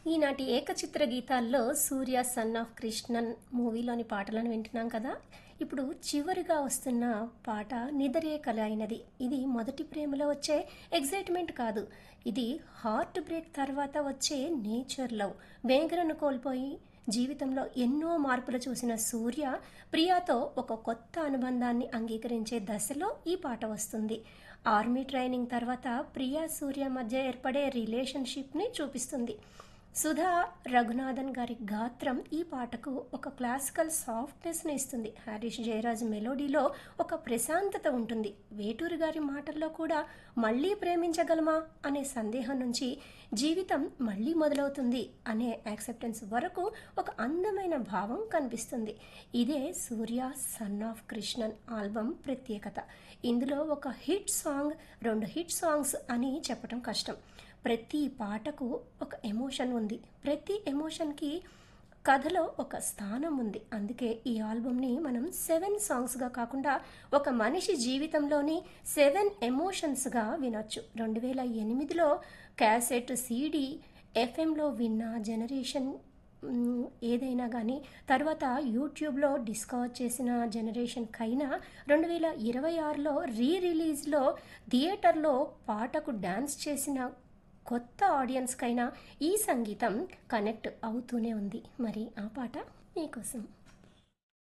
ఈనాటి ఏకచిత్ర గీతాల్లో సూర్య సన్ ఆఫ్ కృష్ణన్ మూవీలోని పాటలను వింటున్నాం కదా ఇప్పుడు చివరిగా వస్తున్న పాట నిదరే కల అయినది ఇది మొదటి ప్రేమలో వచ్చే ఎగ్జైట్మెంట్ కాదు ఇది హార్ట్ బ్రేక్ తర్వాత వచ్చే నేచర్ లవ్ వేంకరను కోల్పోయి జీవితంలో ఎన్నో మార్పులు చూసిన సూర్య ప్రియాతో ఒక కొత్త అనుబంధాన్ని అంగీకరించే దశలో ఈ పాట వస్తుంది ఆర్మీ ట్రైనింగ్ తర్వాత ప్రియా సూర్య మధ్య ఏర్పడే రిలేషన్షిప్ని చూపిస్తుంది సుధా రఘునాథన్ గారి గాత్రం ఈ పాటకు ఒక క్లాసికల్ సాఫ్ట్నెస్ని ఇస్తుంది హారీష్ జయరాజ్ మెలోడీలో ఒక ప్రశాంతత ఉంటుంది వేటూరి గారి మాటల్లో కూడా మళ్ళీ ప్రేమించగలమా అనే సందేహం నుంచి జీవితం మళ్ళీ మొదలవుతుంది అనే యాక్సెప్టెన్స్ వరకు ఒక అందమైన భావం కనిపిస్తుంది ఇదే Surya son of Krishnan album ప్రత్యేకత ఇందులో ఒక హిట్ సాంగ్ రెండు హిట్ సాంగ్స్ అని చెప్పడం కష్టం ప్రతి పాటకు ఒక ఎమోషన్ ఉంది ప్రతి ఎమోషన్కి కథలో ఒక స్థానం ఉంది అందుకే ఈ ఆల్బమ్ని మనం సెవెన్ సాంగ్స్గా కాకుండా ఒక మనిషి జీవితంలోని సెవెన్ ఎమోషన్స్గా వినొచ్చు రెండు వేల ఎనిమిదిలో క్యాసెట్ సీడీ ఎఫ్ఎంలో విన్న జనరేషన్ మ్, ఏదైనా కానీ తర్వాత యూట్యూబ్లో డిస్కవర్ చేసిన జనరేషన్కైనా రెండు వేల ఇరవై ఆరులో రీ రిలీజ్లో థియేటర్లో పాటకు డ్యాన్స్ చేసిన కొత్త ఆడియన్స్కైనా ఈ సంగీతం కనెక్ట్ అవుతూనే ఉంది మరి ఆ పాట మీకోసం